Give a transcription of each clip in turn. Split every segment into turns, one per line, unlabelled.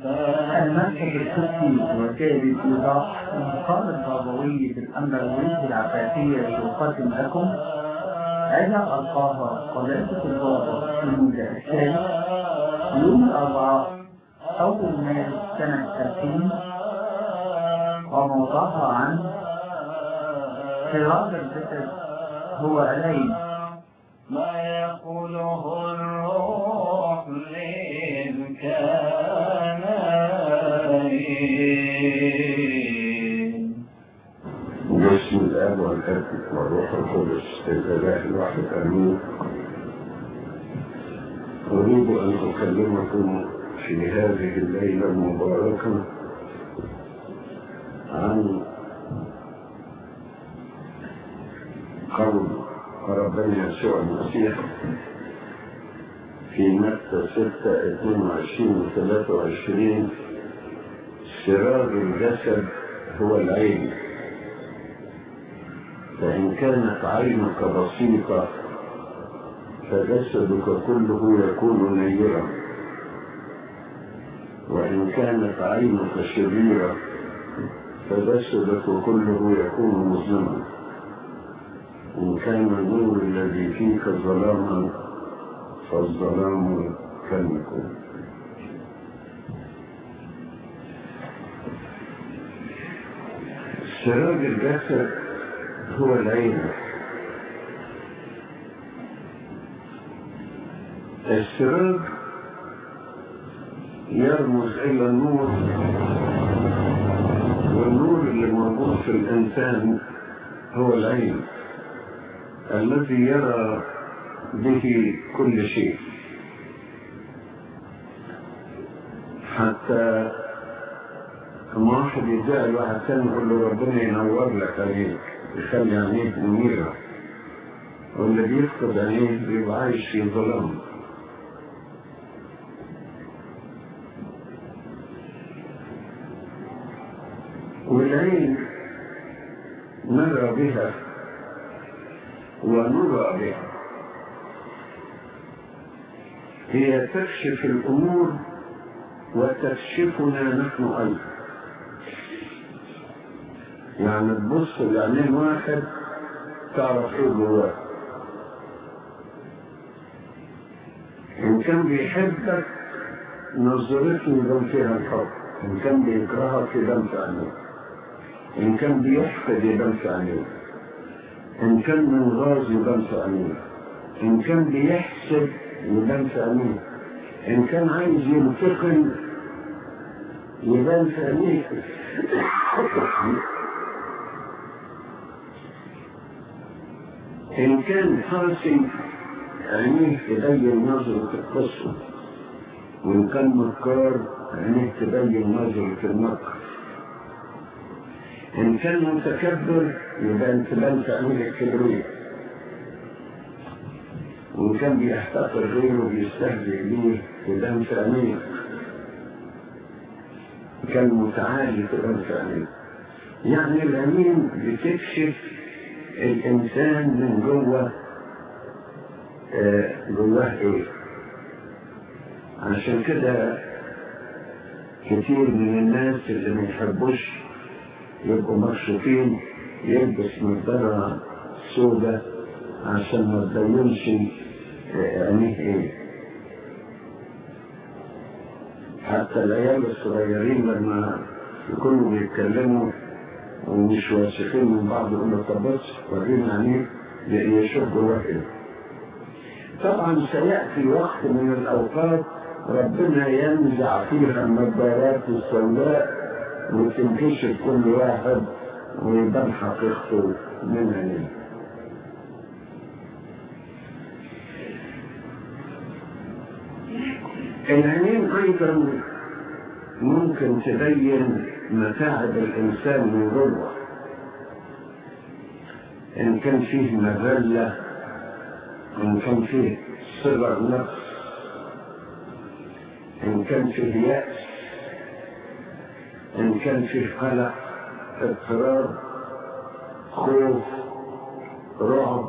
المسجد القدسي وسائل الإيضاح المقام البابوي بالأندلسية العباسية يقدم لكم أجا ألقاها قناة البابا في الثالث يوم الأربعاء أول مارس سنة 2000 وموضوعها عن خراج الجسد هو العين
ما يقوله الروح للكنائن
باسم الاب والاب والروح القدس الاله الواحد امين اريد ان اكلمكم في هذه الليله المباركه عن قول ربنا يسوع المسيح في متى 6 22 و 23 سراج الجسد هو العين فإن كانت عينك بسيطة فجسدك كله يكون نيرا وإن كانت عينك شريرة فجسدك كله يكون مظلما إن كان النور الذي فيك ظلاما فالظلام كالمكون سراج الجسد هو العين السراج يرمز إلى النور والنور اللي موجود في الإنسان هو العين الذي يرى به كل شيء حتى لما واحد يدعي واحد ثاني يقول له ربنا ينور لك عينيك يخلي عينيك منيرة واللي بيفقد عينيه بيبقى عايش في ظلام والعين نرى بها ونرى بها هي تكشف الأمور وتكشفنا نحن أيضا يعني تبص لعينين واحد تعرف ايه جواه إن كان بيحبك نظرته يبان فيها الحب إن كان بيكرهك يبان في عينيه إن كان بيحقد يبان في عينيه إن كان منغاز يبان في عينيه إن كان بيحسد يبان في عينيه إن كان عايز ينتقم يبان في عينيه إن كان حاسم عينيه تبين نظرة القصة وإن كان مكار عينيه تبين نظرة المكر إن كان متكبر يبان تبان في عينيه الكبرية وإن كان بيحتقر غيره وبيستهزئ بيه تبان في عينيه كان متعالي تبان في عينيه يعني العينين بتكشف الإنسان من جوه آه، جواه إيه عشان كده كتير من الناس اللي ما يحبوش يبقوا مكشوفين يلبس نظارة سودة عشان ما تبينش آه، عينيه ايه حتى العيال الصغيرين لما يكونوا بيتكلموا ومش واثقين من بعض يقول له طب بص ورينا عينيك يشوف جواه ايه طبعا سيأتي وقت من الأوقات ربنا ينزع فيها النظارات السوداء وتنكشف كل واحد ويبان حقيقته من عينيه العينين أيضا ممكن تبين متاعب الإنسان من جوه إن كان فيه مذلة إن كان فيه صغر نفس إن كان فيه يأس إن كان فيه قلق اضطراب خوف رعب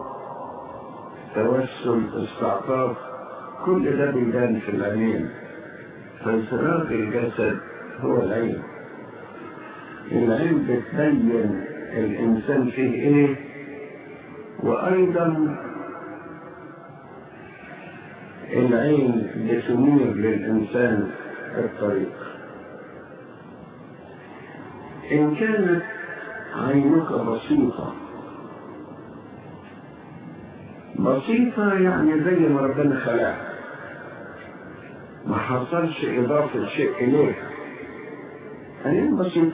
توسل استعطاف كل ده بيبان في العينين فانفراج الجسد هو العين العين بتبين الإنسان فيه إيه وأيضا العين بتنير للإنسان الطريق إن كانت عينك بسيطة بسيطة يعني زي ما ربنا خلقها ما حصلش إضافة شيء إليها عين بسيطة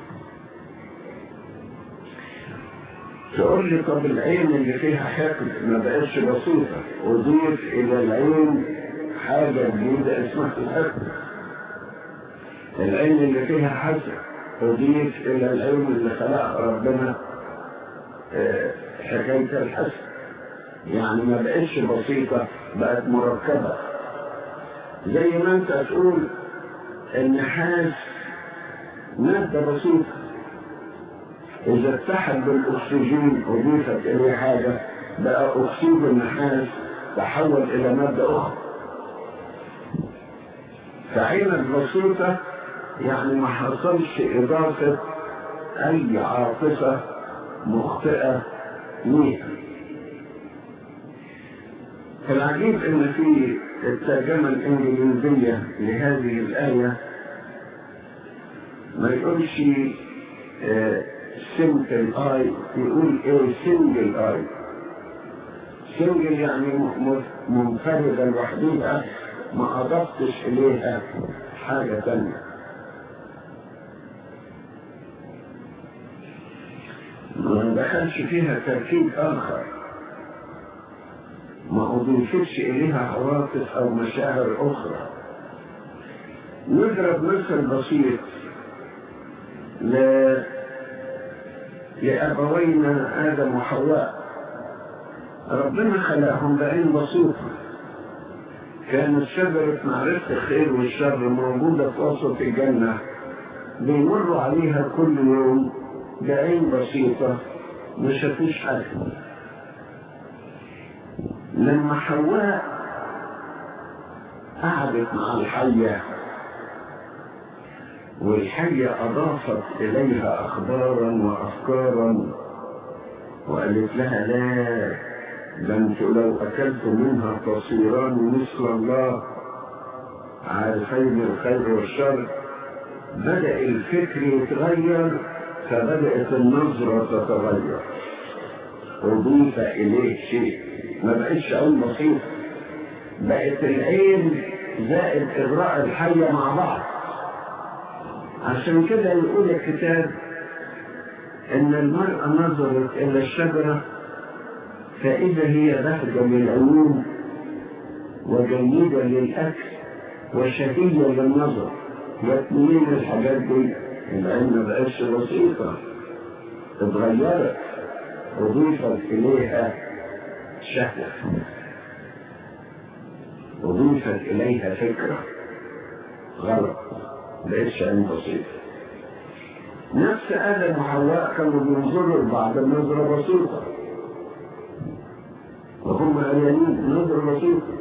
تقول لي طب العين اللي فيها حقد ما بقتش بسيطة وضيف إلى العين حاجة جديدة اسمها الحقد العين اللي فيها حسد أضيف إلى العين اللي خلقها ربنا آه، حكاية الحسد يعني ما بقتش بسيطة بقت مركبة زي ما انت تقول النحاس مادة بسيطة إذا اتحد بالأكسجين أضيفت إليه حاجة بقى أكسيد النحاس تحول إلى مادة أخرى فعينك بسيطة يعني ما حصلش إضافة أي عاطفة مخطئة ليها العجيب ان في الترجمة الانجليزية لهذه الآية ما يقولش سمبل اي يقول ايه سنجل اي سنجل يعني م- منفردة لوحدها ما اضفتش اليها حاجة تانية ما دخلش فيها تركيب اخر ما أضيفتش إليها عواطف أو مشاعر أخرى نضرب مثل بسيط ل... لأبوينا آدم وحواء ربنا خلقهم بعين بسيطة كانت شجرة معرفة الخير والشر موجودة في وسط الجنة بيمروا عليها كل يوم بعين بسيطة ما شافوش حاجة لما حواء قعدت مع الحية والحية أضافت إليها أخبارا وأفكارا وقالت لها لا ده انتوا لو أكلتوا منها تصيران مثل الله عارفين الخير والشر بدأ الفكر يتغير فبدأت النظرة تتغير أضيف إليه شيء ما بقتش عين بسيط بقت العين زائد إغراء الحية مع بعض عشان كده يقول الكتاب إن المرأة نظرت إلى الشجرة فإذا هي بهجة للعيون وجيدة للأكل وشهية للنظر واثنين الحاجات دي العين ما بقتش بسيطة اتغيرت أضيفت إليها شهوة أضيفت إليها فكرة غلط بقتش عين بسيطة نفس آدم وحواء كانوا بينظروا لبعض النظرة بسيطة وهم عيانين نظرة بسيطة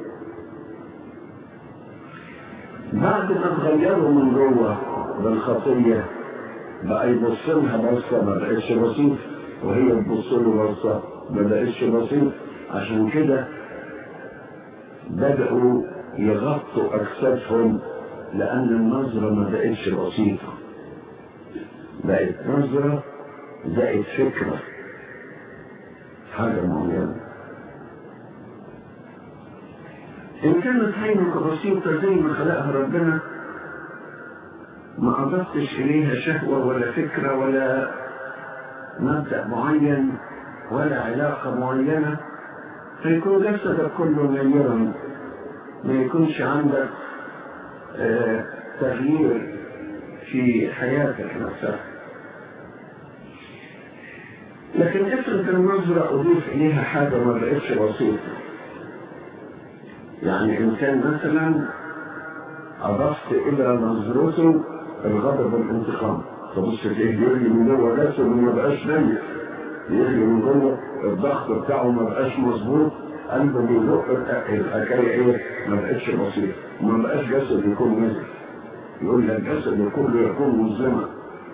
بعد ما اتغيروا من جوه بالخطية بقى يبص لها بصة ما بقتش بسيطة وهي تبص له بصة ما بقتش بسيطة عشان كده بدأوا يغطوا أجسادهم لأن النظرة ما بقتش بسيطة بقت نظرة بقت فكرة حاجة معينة إن كانت عينك بسيطة زي ما خلقها ربنا ما أضفتش إليها شهوة ولا فكرة ولا مبدأ معين ولا علاقة معينة فيكون جسدك كله نيرا ما يكونش عندك آه تغيير في حياتك نفسها لكن افرض النظرة أضيف إليها حاجة ما بقتش بسيطة يعني إنسان مثلا أضفت إلى نظرته الغضب والانتقام تبص تلاقيه يجري من جوه جسده ما بقاش نايم يجري من جوه الضغط بتاعه ما بقاش مظبوط قلبه بيدق الحكاية ايه ما بقتش بسيطة وما بقاش جسد يكون نزل يقول لك جسد كله يكون مظلما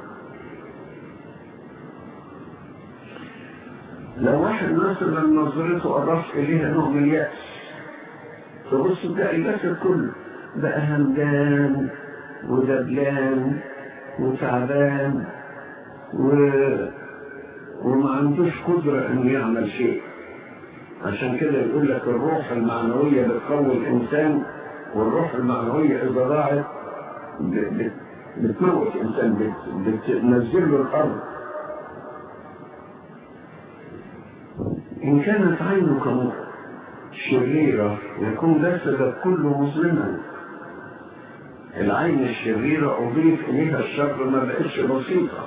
لو واحد مثلا نظرته أضاف إليها نوع من اليأس تبص ده الجسد كله بقى همدان ودبلان وتعبان و... وما عندوش قدرة إنه يعمل شيء عشان كده يقول لك الروح المعنوية بتقوي الإنسان والروح المعنوية إذا ضاعت ب... ب... بتموت الإنسان بت... بتنزل له الأرض إن كانت عينك شريرة يكون جسدك كله مظلما العين الشريرة أضيف إليها الشر ما بقتش بسيطة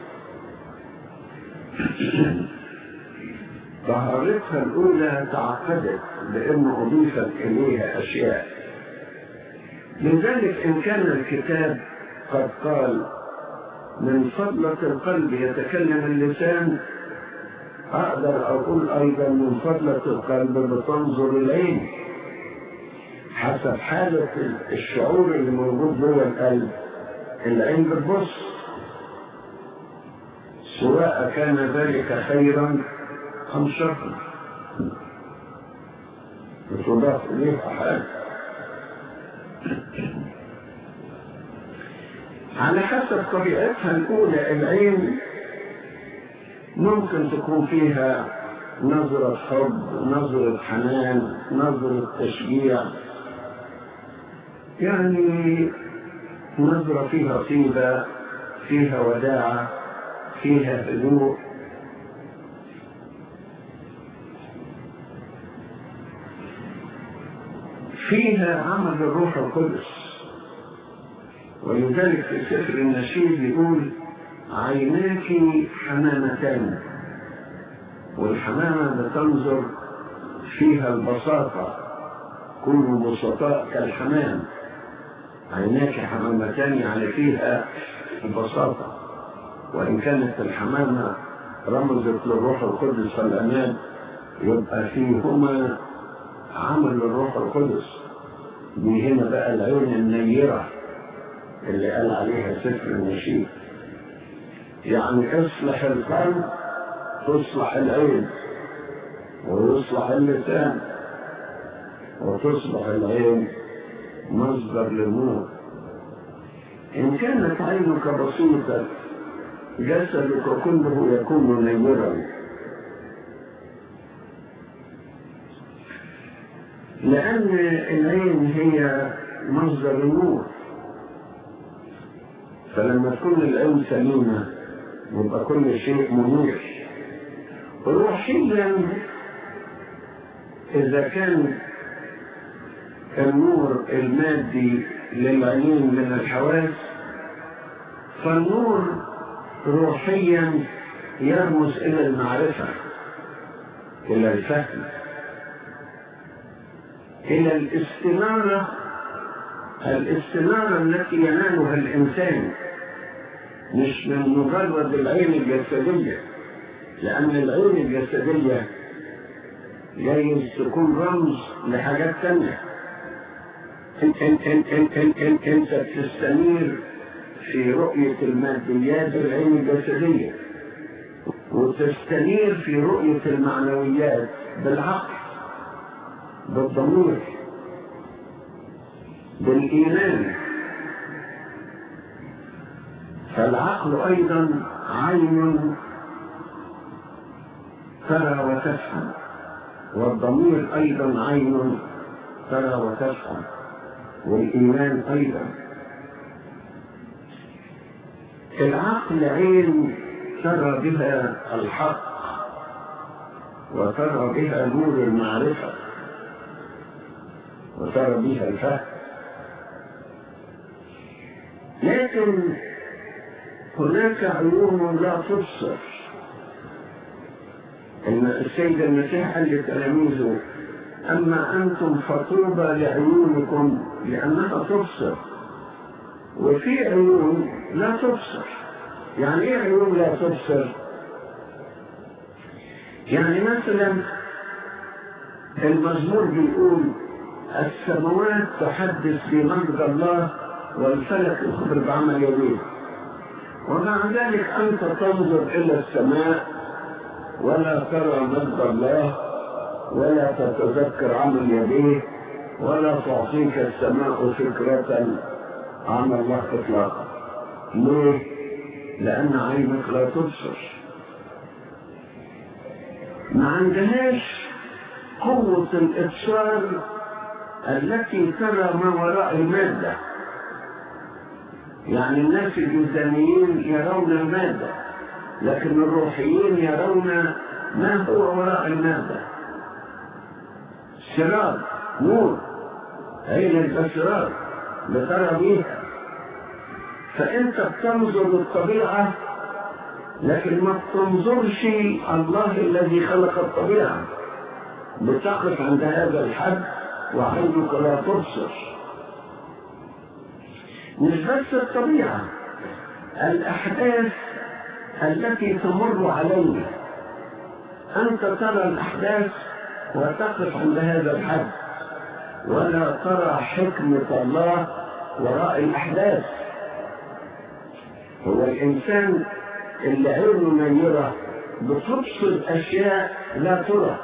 طهارتها الأولى تعقدت لأنه أضيفت إليها أشياء لذلك إن كان الكتاب قد قال من فضلة القلب يتكلم اللسان أقدر أقول أيضا من فضلة القلب بتنظر العين حسب حالة الشعور اللي موجود جوه القلب العين بتبص سواء كان ذلك خيرا أم شرا بتضاف إليه حاجة على حسب طبيعتها الأولى العين ممكن تكون فيها نظرة حب نظرة حنان نظرة تشجيع يعني نظرة فيها طيبة فيها وداعة فيها هدوء فيها عمل الروح القدس ولذلك في سفر النشيد يقول عيناك حمامتان والحمامة بتنظر فيها البساطة كل بسطاء كالحمام عيناك حمامتان يعني فيها البساطة وإن كانت الحمامة رمزت للروح القدس والأمان يبقى فيهما عمل الروح القدس دي هنا بقى العين النيرة اللي قال عليها سفر النشيد يعني اصلح القلب تصلح العين ويصلح اللسان وتصبح العين مصدر للنور إن كانت عينك بسيطة جسدك كله يكون نيرا لأن العين هي مصدر النور فلما تكون العين سليمة يبقى كل شيء منير روحيا إذا كان النور المادي للعينين من الحواس فالنور روحيا يرمز إلى المعرفة إلى الفهم إلى الاستنارة الاستنارة التي ينالها الإنسان مش من مجرد العين الجسدية لأن العين الجسدية جايز تكون رمز لحاجات تانية انت انت انت انت انت انت بتستنير في رؤية الماديات العين الجسدية وتستنير في رؤية المعنويات بالعقل بالضمير بالإيمان فالعقل أيضا عين ترى وتفهم والضمير أيضا عين ترى وتفهم والإيمان أيضا العقل عين ترى بها الحق وترى بها نور المعرفة وترى بها الفهم لكن هناك عيون لا تبصر ان السيد المسيح قال لتلاميذه اما انتم فطوبى لعيونكم لانها تبصر وفي عيون لا تبصر يعني ايه عيون لا تبصر يعني مثلا المزمور بيقول السماوات تحدث بمجد الله والفلك يخبر بعمل يديه ومع ذلك أنت تنظر إلى السماء ولا ترى مجد الله ولا تتذكر عمل يديه ولا تعطيك السماء فكرة عن الله إطلاقا ليه؟ لأن عينك لا تبصر ما عندهاش قوة الإبصار التي ترى ما وراء المادة يعني الناس الجزانيين يرون المادة لكن الروحيين يرون ما هو وراء المادة سراب نور عين الأسرار بترى بيها فأنت بتنظر للطبيعة لكن ما بتنظرش الله الذي خلق الطبيعة بتقف عند هذا الحد وعينك لا تبصر مش بس الطبيعة الأحداث التي تمر علينا أنت ترى الأحداث وتقف عند هذا الحد ولا ترى حكمة الله وراء الأحداث هو الإنسان اللي عينه منيرة بتبصر أشياء لا ترى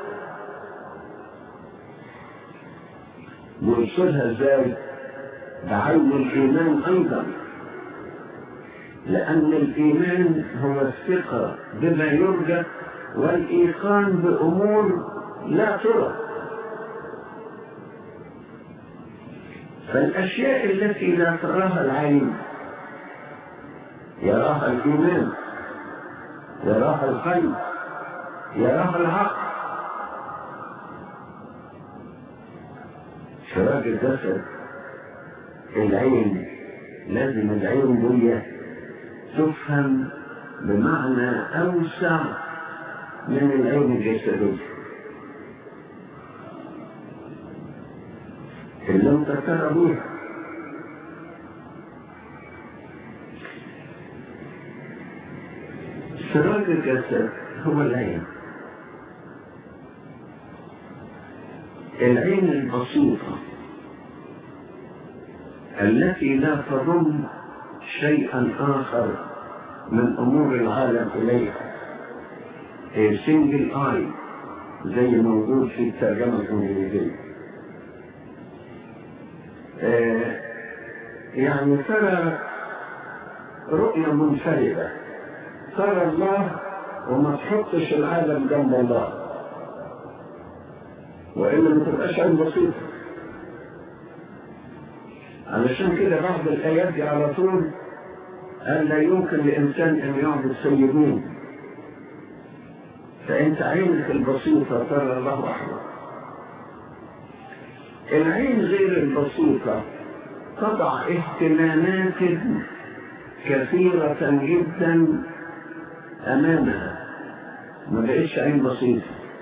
يرسلها ازاي بعين الإيمان أيضا لأن الإيمان هو الثقة بما يرجى والإيقان بأمور لا ترى فالأشياء التي لا تراها العين يراها الإيمان يراها القلب يراها العقل سراج الجسد العين لازم العين دي تفهم بمعنى أوسع من العين الجسدية اللي انت ترى بيها سراج الجسد هو العين العين البسيطة التي لا تضم شيئا آخر من أمور العالم إليها سنجل آي زي موجود في الترجمة الإنجليزية آه يعني ترى رؤية منفردة ترى الله وما تحطش العالم جنب الله وإلا ما تبقاش عين بسيطة علشان كده بعض الآيات دي على طول قال لا يمكن لإنسان أن يعبد سيدين فأنت عينك البسيطة ترى الله وحده العين غير البسيطة تضع اهتمامات كثيرة جدا أمامها ما بقتش عين بسيطة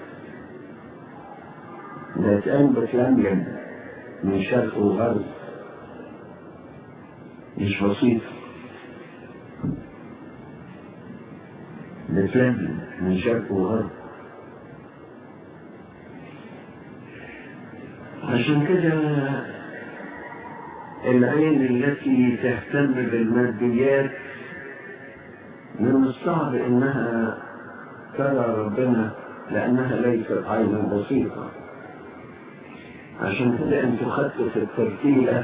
بقت عين بتلملم من شرق وغرب مش بسيطة بتلملم من شرق وغرب عشان كده العين التي تهتم بالماديات من الصعب انها ترى ربنا لانها ليست عينا بسيطة عشان كده انتوا خدتوا في الترتيلة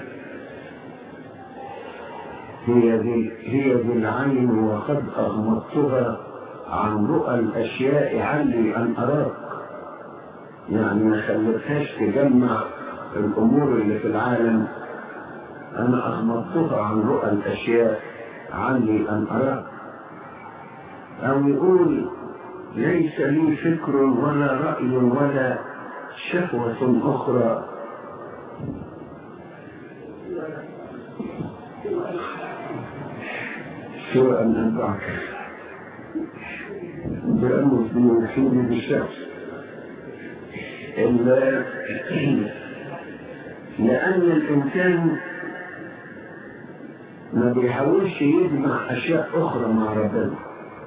هي ذي هي ذي العين وقد اغمضتها عن رؤى الاشياء علي ان اراك يعني ما خلتهاش تجمع الامور اللي في العالم انا اغمضتها عن رؤى الاشياء عني ان اراك او يقول ليس لي فكر ولا راي ولا شهوه اخرى سوى ان انفعك بأنه بيوحيني بالشخص لأن الإنسان ما بيحاولش يجمع أشياء أخرى مع ربنا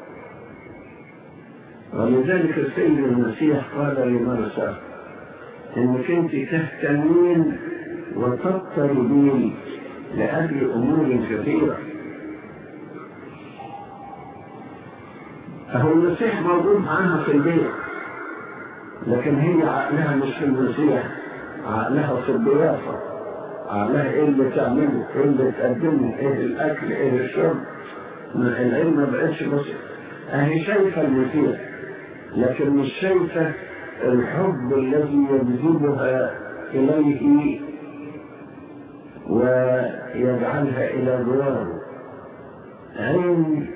ولذلك السيد المسيح قال لمرسى انك انت تهتمين وتضطربين لاجل امور كثيره اهو المسيح موجود معاها في البيت لكن هي عقلها مش في المسيح عقلها في الضيافه عقلها ايه اللي تعمله ايه اللي تقدمه ايه الاكل ايه الشرب ما العلم ما بقتش بس اهي شايفه المسيح لكن مش شايفه الحب الذي يجذبها اليه ويجعلها الى جواره عين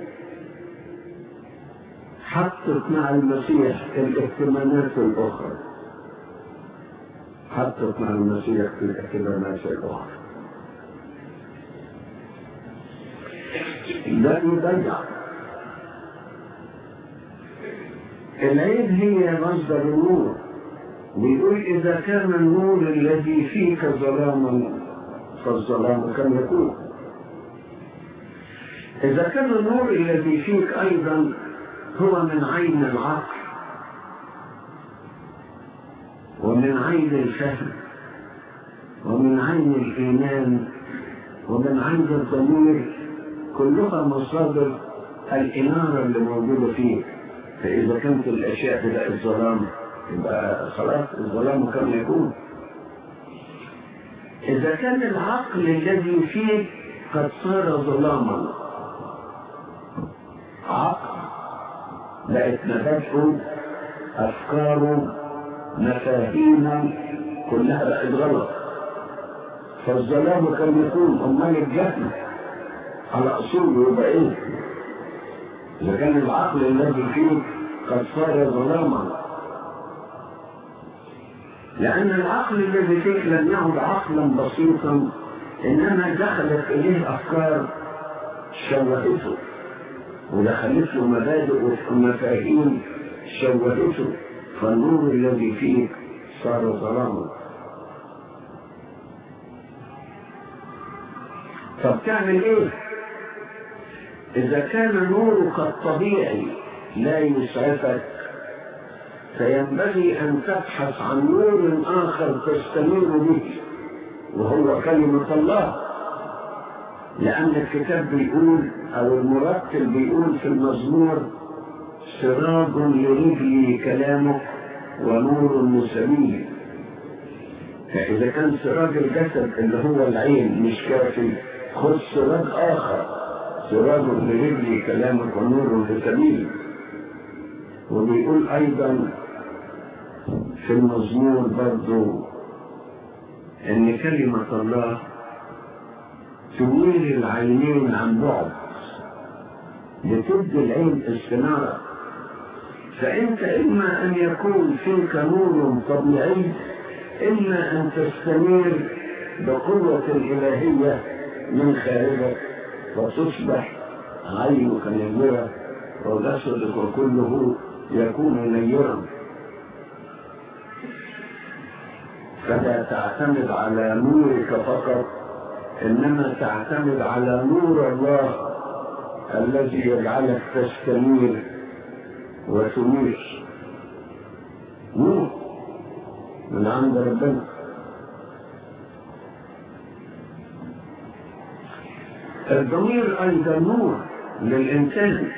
حطت مع المسيح الاهتمامات الاخرى حطت مع المسيح الاهتمامات الاخرى ده يضيع العين هي مصدر النور بيقول إذا كان النور الذي فيك ظلاما فالظلام كم يكون إذا كان النور الذي فيك أيضا هو من عين العقل ومن عين الفهم ومن عين الإيمان ومن عين الضمير كلها مصادر الإنارة اللي موجودة فيه فإذا كانت الأشياء بدأ الظلام يبقى خلاص الظلام كم يكون إذا كان العقل الذي فيه قد صار ظلاما عقل بقت مبادئه أفكاره مفاهيمه كلها بقت غلط فالظلام كم يكون أمال الجهل على أصوله يبقى إيه؟ إذا كان العقل الذي فيه قد صار ظلاما لأن العقل الذي فيك لم يعد عقلا بسيطا إنما دخلت إليه أفكار شوهته ودخلت له مبادئ ومفاهيم شوهته فالنور الذي فيك صار ظلاما طب تعمل ايه اذا كان نورك الطبيعي لا يسعفك فينبغي ان تبحث عن نور اخر تستنير به وهو كلمة الله لأن الكتاب بيقول أو المرتل بيقول في المزمور سراج لرجلي كلامك ونور لسبيلي فإذا كان سراج الجسد اللي هو العين مش كافي خذ سراج آخر سراج لرجلي كلامك ونور لسبيلي وبيقول أيضا في المزمور برضو إن كلمة الله تميل العينين عن بعد بتدي العين استنارة فأنت إما أن يكون فيك نور طبيعي إما أن تستنير بقوة الإلهية من خارجك وتصبح عينك نيرة وجسدك كله يكون نيرا فلا تعتمد على نورك فقط إنما تعتمد على نور الله الذي يجعلك تستنير وتنير نور من عند ربنا الضمير أيضا نور للإنسان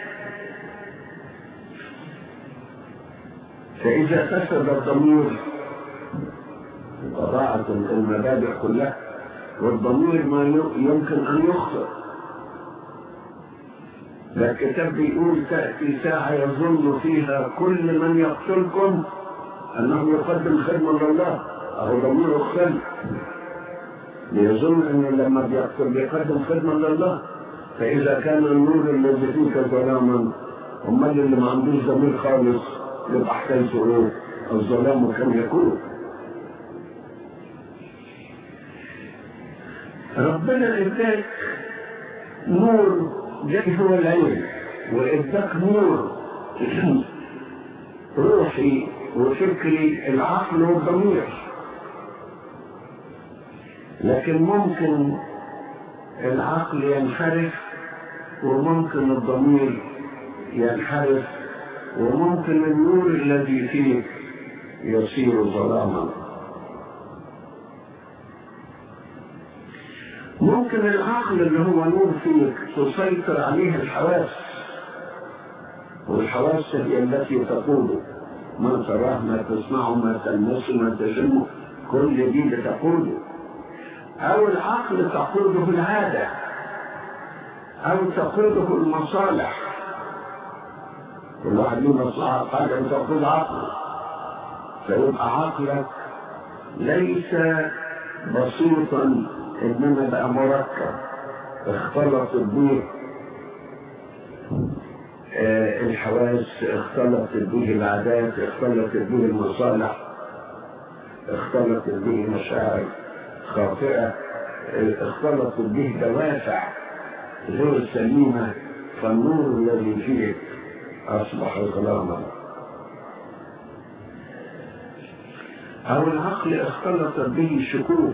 فإذا فسد الضمير ضاعت المبادئ كلها والضمير ما يمكن أن يخطئ ده الكتاب بيقول تأتي ساعة يظن فيها كل من يقتلكم أنه يقدم خدمة لله أهو ضميره خل ليظن أنه لما بيقتل بيقدم خدمة لله فإذا كان النور الذي فيك ظلاما أمال اللي ما عندوش ضمير خالص يبقى حكايته إيه؟ الظلام كم يكون ربنا اداك نور جاي هو العين واداك نور روحي وفكري العقل والضمير لكن ممكن العقل ينحرف وممكن الضمير ينحرف وممكن النور الذي فيك يصير ظلاما ممكن العقل اللي هو نور فيك تسيطر عليه الحواس والحواس هي التي تقوله ما تراه ما تسمعه ما تلمسه ما تشمه كل دي بتقوله او العقل تقوده العادة او تقوده المصالح كل واحد له مصلحة حاجة بتقود عقله فيبقى عقلك ليس بسيطا انما بقى مركب اختلط به آه الحواس اختلطت به العادات اختلطت به المصالح اختلطت به مشاعر خاطئة اختلطت به دوافع غير سليمة فالنور الذي فيك أصبح ظلاما أو العقل اختلطت به شكوك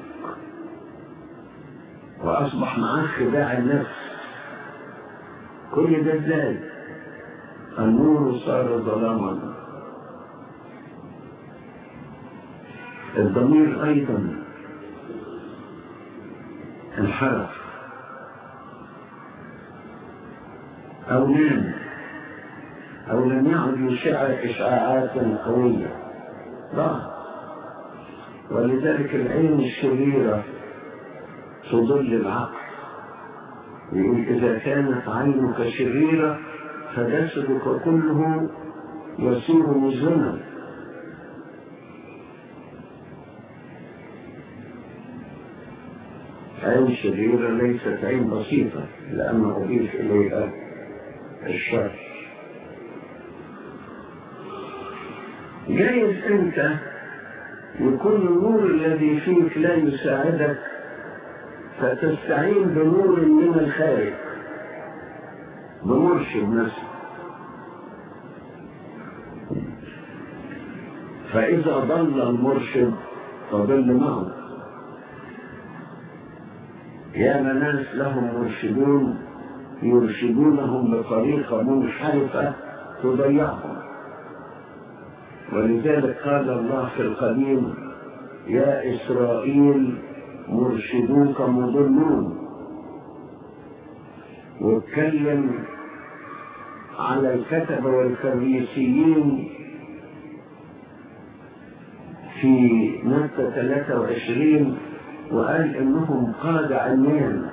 وأصبح معاه خداع النفس كل ده ازاي النور صار ظلاما الضمير أيضا انحرف أو نام أو لم يعد يشع إشعاعات قوية لا ولذلك العين الشريرة تضل العقل يقول إذا كانت عينك شريرة فجسدك كله يصير مظلما عين شريرة ليست عين بسيطة لأن أضيف إليها الشر جايز أنت يكون النور الذي فيك لا يساعدك فتستعين بنور من الخارج بمرشد مثلا فإذا ضل المرشد فضل معه يا ناس لهم مرشدون يرشدونهم بطريقة منحرفة تضيعهم ولذلك قال الله في القديم يا إسرائيل مرشدوك مضلون واتكلم على الكتبة والفريسيين في متى 23 وقال انهم قاد عميان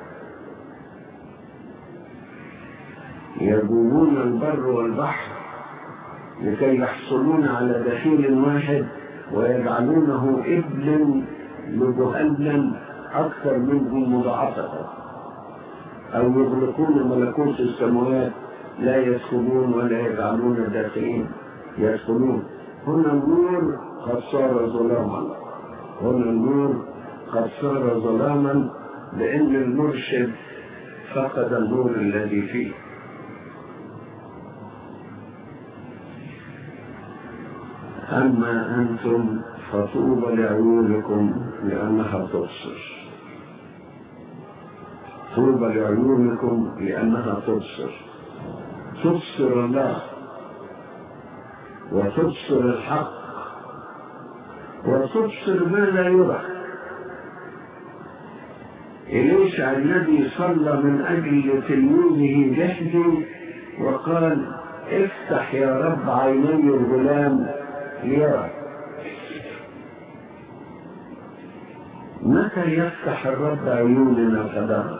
يجوبون البر والبحر لكي يحصلون على دخيل واحد ويجعلونه ابن لجهنم اكثر منهم مضاعفه او يغلقون ملكوت السماوات لا يدخلون ولا يجعلون الداخلين يدخلون هنا النور قد صار ظلاما هنا النور قد صار ظلاما لأن المرشد فقد النور الذي فيه أما أنتم فطوبى لعيونكم لأنها تبصر طوبى لعيونكم لأنها تبصر تبصر الله وتبصر الحق وتبصر ما لا يرى إليشع الذي صلى من أجل تلميذه جهدي وقال افتح يا رب عيني الغلام ليرى متى يفتح الرب عيوننا غدا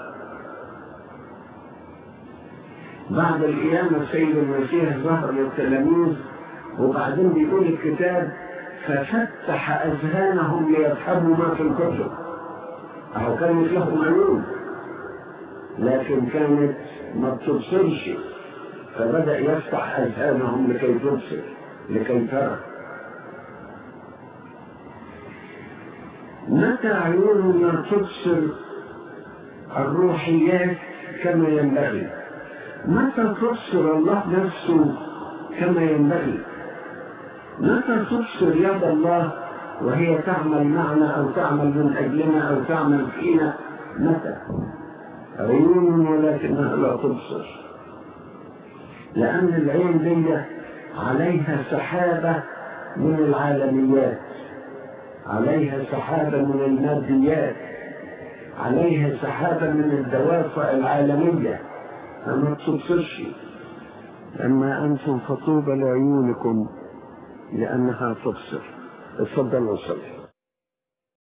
بعد القيامة السيد المسيح ظهر للتلاميذ وبعدين بيقول الكتاب ففتح أذهانهم ليفهموا ما في الكتب أهو كانت لهم عيون لكن كانت ما بتبصرش فبدأ يفتح أذهانهم لكي تبصر لكي ترى متى عيوننا تبصر الروحيات كما ينبغي متى تبصر الله نفسه كما ينبغي متى تبصر يد الله وهي تعمل معنا أو تعمل من أجلنا أو تعمل فينا متى عيون ولكنها لا تبصر لأن العين دي عليها سحابة من العالميات عليها سحابة من الماديات عليها سحابة من الدوافع العالمية فما تبصرش أما أنتم فطوبى لعيونكم لأنها تبصر اتفضل وصلي